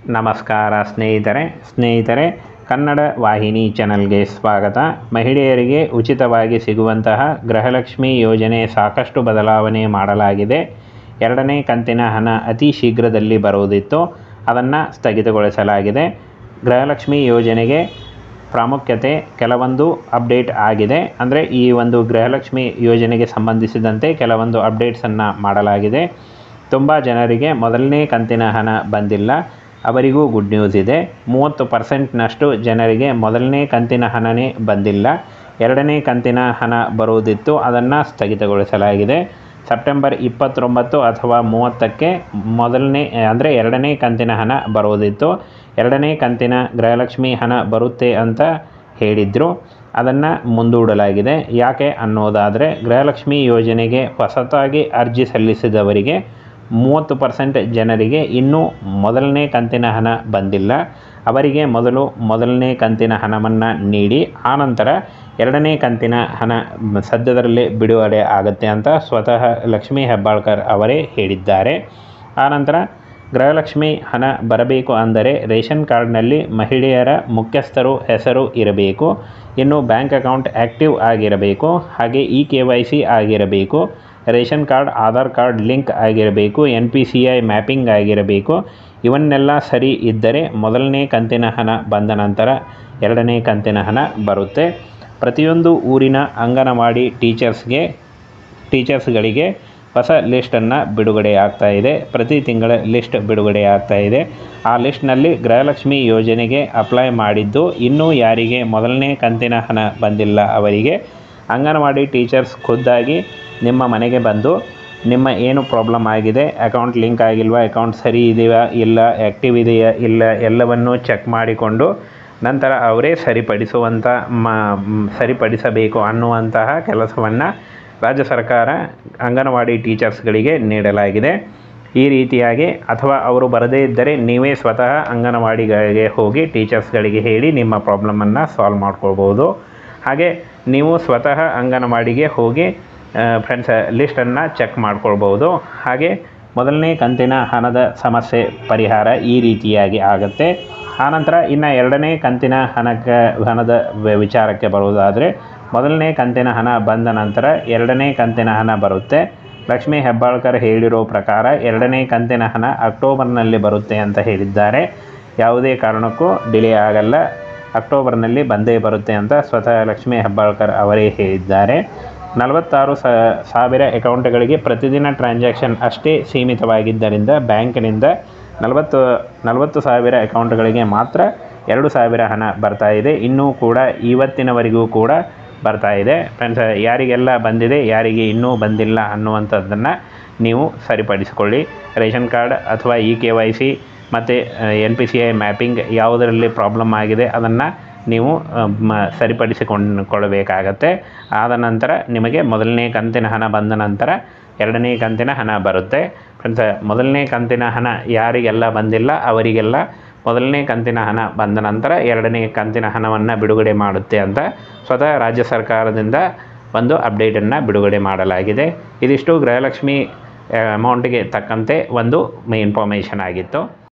ನಮಸ್ಕಾರ ಸ್ನೇಹಿತರೆ ಸ್ನೇಹಿತರೆ ಕನ್ನಡ ವಾಹಿನಿ ಚಾನಲ್ಗೆ ಸ್ವಾಗತ ಮಹಿಳೆಯರಿಗೆ ಉಚಿತವಾಗಿ ಸಿಗುವಂತಹ ಗೃಹಲಕ್ಷ್ಮಿ ಯೋಜನೆ ಸಾಕಷ್ಟು ಬದಲಾವಣೆ ಮಾಡಲಾಗಿದೆ ಎರಡನೇ ಕಂತಿನ ಹಣ ಅತಿ ಶೀಘ್ರದಲ್ಲಿ ಬರುವುದಿತ್ತು ಅದನ್ನು ಸ್ಥಗಿತಗೊಳಿಸಲಾಗಿದೆ ಗೃಹಲಕ್ಷ್ಮಿ ಯೋಜನೆಗೆ ಪ್ರಾಮುಖ್ಯತೆ ಕೆಲವೊಂದು ಅಪ್ಡೇಟ್ ಆಗಿದೆ ಅಂದರೆ ಈ ಒಂದು ಗೃಹಲಕ್ಷ್ಮಿ ಯೋಜನೆಗೆ ಸಂಬಂಧಿಸಿದಂತೆ ಕೆಲವೊಂದು ಅಪ್ಡೇಟ್ಸನ್ನು ಮಾಡಲಾಗಿದೆ ತುಂಬ ಜನರಿಗೆ ಮೊದಲನೇ ಕಂತಿನ ಹಣ ಬಂದಿಲ್ಲ ಅವರಿಗೂ ಗುಡ್ ನ್ಯೂಸ್ ಇದೆ ಮೂವತ್ತು ಪರ್ಸೆಂಟ್ನಷ್ಟು ಜನರಿಗೆ ಮೊದಲನೇ ಕಂತಿನ ಹಣನೇ ಬಂದಿಲ್ಲ ಎರಡನೇ ಕಂತಿನ ಹಣ ಬರುವುದಿತ್ತು ಅದನ್ನು ಸ್ಥಗಿತಗೊಳಿಸಲಾಗಿದೆ ಸೆಪ್ಟೆಂಬರ್ ಇಪ್ಪತ್ತೊಂಬತ್ತು ಅಥವಾ ಮೂವತ್ತಕ್ಕೆ ಮೊದಲನೇ ಅಂದರೆ ಎರಡನೇ ಕಂತಿನ ಹಣ ಬರುವುದಿತ್ತು ಎರಡನೇ ಕಂತಿನ ಗೃಹಲಕ್ಷ್ಮಿ ಹಣ ಬರುತ್ತೆ ಅಂತ ಹೇಳಿದರು ಅದನ್ನು ಮುಂದೂಡಲಾಗಿದೆ ಯಾಕೆ ಅನ್ನೋದಾದರೆ ಗೃಹಲಕ್ಷ್ಮಿ ಯೋಜನೆಗೆ ಹೊಸತಾಗಿ ಅರ್ಜಿ ಸಲ್ಲಿಸಿದವರಿಗೆ ಮೂವತ್ತು ಪರ್ಸೆಂಟ್ ಜನರಿಗೆ ಇನ್ನೂ ಮೊದಲನೇ ಕಂತಿನ ಹಣ ಬಂದಿಲ್ಲ ಅವರಿಗೆ ಮೊದಲು ಮೊದಲನೇ ಕಂತಿನ ಹಣವನ್ನು ನೀಡಿ ಆನಂತರ ಎರಡನೇ ಕಂತಿನ ಹಣ ಸದ್ಯದಲ್ಲೇ ಬಿಡುಗಡೆ ಆಗುತ್ತೆ ಅಂತ ಸ್ವತಃ ಲಕ್ಷ್ಮೀ ಹೆಬ್ಬಾಳ್ಕರ್ ಅವರೇ ಹೇಳಿದ್ದಾರೆ ಆನಂತರ ಗೃಹಲಕ್ಷ್ಮಿ ಹಣ ಬರಬೇಕು ಅಂದರೆ ರೇಷನ್ ಕಾರ್ಡ್ನಲ್ಲಿ ಮಹಿಳೆಯರ ಮುಖ್ಯಸ್ಥರು ಹೆಸರು ಇರಬೇಕು ಇನ್ನು ಬ್ಯಾಂಕ್ ಅಕೌಂಟ್ ಆ್ಯಕ್ಟಿವ್ ಆಗಿರಬೇಕು ಹಾಗೆ ಇ ಕೆ ವೈ ಸಿ ಆಗಿರಬೇಕು ration card Aadhaar card link ಆಗಿರಬೇಕು N P C I mapping ಆಗಿರಬೇಕು ಇವನ್ನೆಲ್ಲ ಸರಿ ಇದ್ದರೆ ಮೊದಲನೇ ಕಂತಿನ ಹಣ ಬಂದ ನಂತರ ಎರಡನೇ ಕಂತಿನ ಹಣ ಬರುತ್ತೆ ಪ್ರತಿಯೊಂದು ಊರಿನ ಅಂಗನವಾಡಿ ಟೀಚರ್ಸ್ಗೆ ಟೀಚರ್ಸ್ಗಳಿಗೆ ಹೊಸ ಲಿಸ್ಟನ್ನು ಬಿಡುಗಡೆ ಆಗ್ತಾ ಇದೆ ಪ್ರತಿ ತಿಂಗಳ ಲಿಸ್ಟ್ ಬಿಡುಗಡೆ ಆಗ್ತಾ ಇದೆ ಆ ಲಿಸ್ಟ್ನಲ್ಲಿ ಗೃಹಲಕ್ಷ್ಮಿ ಯೋಜನೆಗೆ ಅಪ್ಲೈ ಮಾಡಿದ್ದು ಇನ್ನೂ ಯಾರಿಗೆ ಮೊದಲನೇ ಕಂತಿನ ಹಣ ಬಂದಿಲ್ಲ ಅವರಿಗೆ ಅಂಗನವಾಡಿ ಟೀಚರ್ಸ್ ಖುದ್ದಾಗಿ ನಿಮ್ಮ ಮನೆಗೆ ಬಂದು ನಿಮ್ಮ ಏನು ಪ್ರಾಬ್ಲಮ್ ಆಗಿದೆ ಅಕೌಂಟ್ ಲಿಂಕ್ ಆಗಿಲ್ವಾ ಅಕೌಂಟ್ ಸರಿ ಇದೆಯಾ ಇಲ್ಲ ಆ್ಯಕ್ಟಿವ್ ಇದೆಯಾ ಇಲ್ಲ ಎಲ್ಲವನ್ನೂ ಚೆಕ್ ಮಾಡಿಕೊಂಡು ನಂತರ ಅವರೇ ಸರಿಪಡಿಸುವಂಥ ಮ ಸರಿಪಡಿಸಬೇಕು ಅನ್ನುವಂತಹ ಕೆಲಸವನ್ನು ರಾಜ್ಯ ಸರ್ಕಾರ ಅಂಗನವಾಡಿ ಟೀಚರ್ಸ್ಗಳಿಗೆ ನೀಡಲಾಗಿದೆ ಈ ರೀತಿಯಾಗಿ ಅಥವಾ ಅವರು ಬರದೇ ಇದ್ದರೆ ನೀವೇ ಸ್ವತಃ ಅಂಗನವಾಡಿಗಳಿಗೆ ಹೋಗಿ ಟೀಚರ್ಸ್ಗಳಿಗೆ ಹೇಳಿ ನಿಮ್ಮ ಪ್ರಾಬ್ಲಮನ್ನು ಸಾಲ್ವ್ ಮಾಡ್ಕೊಳ್ಬೋದು ಹಾಗೆ ನೀವು ಸ್ವತಃ ಅಂಗನವಾಡಿಗೆ ಹೋಗಿ ಫ್ರೆಂಡ್ಸ್ ಲಿಸ್ಟನ್ನು ಚೆಕ್ ಮಾಡ್ಕೊಳ್ಬೋದು ಹಾಗೆ ಮೊದಲನೇ ಕಂತಿನ ಹಣದ ಸಮಸ್ಯೆ ಪರಿಹಾರ ಈ ರೀತಿಯಾಗಿ ಆಗುತ್ತೆ ಆನಂತರ ಇನ್ನು ಎರಡನೇ ಕಂತಿನ ಹಣಕ್ಕೆ ಹಣದ ವಿಚಾರಕ್ಕೆ ಬರುವುದಾದರೆ ಮೊದಲನೇ ಕಂತಿನ ಹಣ ಬಂದ ನಂತರ ಎರಡನೇ ಕಂತಿನ ಹಣ ಬರುತ್ತೆ ಲಕ್ಷ್ಮೀ ಹೆಬ್ಬಾಳ್ಕರ್ ಹೇಳಿರೋ ಪ್ರಕಾರ ಎರಡನೇ ಕಂತಿನ ಹಣ ಅಕ್ಟೋಬರ್ನಲ್ಲಿ ಬರುತ್ತೆ ಅಂತ ಹೇಳಿದ್ದಾರೆ ಯಾವುದೇ ಕಾರಣಕ್ಕೂ ಡಿಲೇ ಆಗಲ್ಲ ಅಕ್ಟೋಬರ್ನಲ್ಲಿ ಬಂದೇ ಬರುತ್ತೆ ಅಂತ ಸ್ವತಃ ಲಕ್ಷ್ಮೀ ಹೆಬ್ಬಾಳ್ಕರ್ ಅವರೇ ಹೇಳಿದ್ದಾರೆ ನಲವತ್ತಾರು ಸಾವಿರ ಅಕೌಂಟ್ಗಳಿಗೆ ಪ್ರತಿದಿನ ಟ್ರಾನ್ಸಾಕ್ಷನ್ ಅಷ್ಟೇ ಸೀಮಿತವಾಗಿದ್ದರಿಂದ ಬ್ಯಾಂಕಿನಿಂದ ನಲವತ್ತು ನಲವತ್ತು ಸಾವಿರ ಅಕೌಂಟ್ಗಳಿಗೆ ಮಾತ್ರ ಎರಡು ಸಾವಿರ ಹಣ ಬರ್ತಾ ಇದೆ ಇನ್ನೂ ಕೂಡ ಇವತ್ತಿನವರೆಗೂ ಕೂಡ ಬರ್ತಾ ಇದೆ ಫ್ರೆಂಡ್ಸ್ ಯಾರಿಗೆಲ್ಲ ಬಂದಿದೆ ಯಾರಿಗೆ ಇನ್ನೂ ಬಂದಿಲ್ಲ ಅನ್ನುವಂಥದ್ದನ್ನು ನೀವು ಸರಿಪಡಿಸಿಕೊಳ್ಳಿ ರೇಷನ್ ಕಾರ್ಡ್ ಅಥವಾ ಇ ಕೆ ವೈ ಸಿ ಮತ್ತು N P C I mapping ಯಾವುದರಲ್ಲಿ ಪ್ರಾಬ್ಲಮ್ ಆಗಿದೆ ಅದನ್ನು ನೀವು ಮ ಸರಿಪಡಿಸಿಕೊಂಡ್ಕೊಳ್ಬೇಕಾಗತ್ತೆ ಆದ ನಂತರ ನಿಮಗೆ ಮೊದಲನೇ ಕಂತಿನ ಹಣ ಬಂದ ನಂತರ ಎರಡನೇ ಕಂತಿನ ಹಣ ಬರುತ್ತೆ ಫ್ರೆಂಡ್ಸ್ ಮೊದಲನೇ ಕಂತಿನ ಹಣ ಯಾರಿಗೆಲ್ಲ ಬಂದಿಲ್ಲ ಅವರಿಗೆಲ್ಲ ಮೊದಲನೇ ಕಂತಿನ ಹಣ ಬಂದ ನಂತರ ಎರಡನೇ ಕಂತಿನ ಹಣವನ್ನು ಬಿಡುಗಡೆ ಮಾಡುತ್ತೆ ಅಂತ ಸ್ವತಃ ರಾಜ್ಯ ಸರ್ಕಾರದಿಂದ ಒಂದು ಅಪ್ಡೇಟನ್ನು ಬಿಡುಗಡೆ ಮಾಡಲಾಗಿದೆ ಇದಿಷ್ಟು ಗೃಹಲಕ್ಷ್ಮಿ ಅಮೌಂಟ್ಗೆ ತಕ್ಕಂತೆ ಒಂದು ಇನ್ಫಾರ್ಮೇಷನ್ ಆಗಿತ್ತು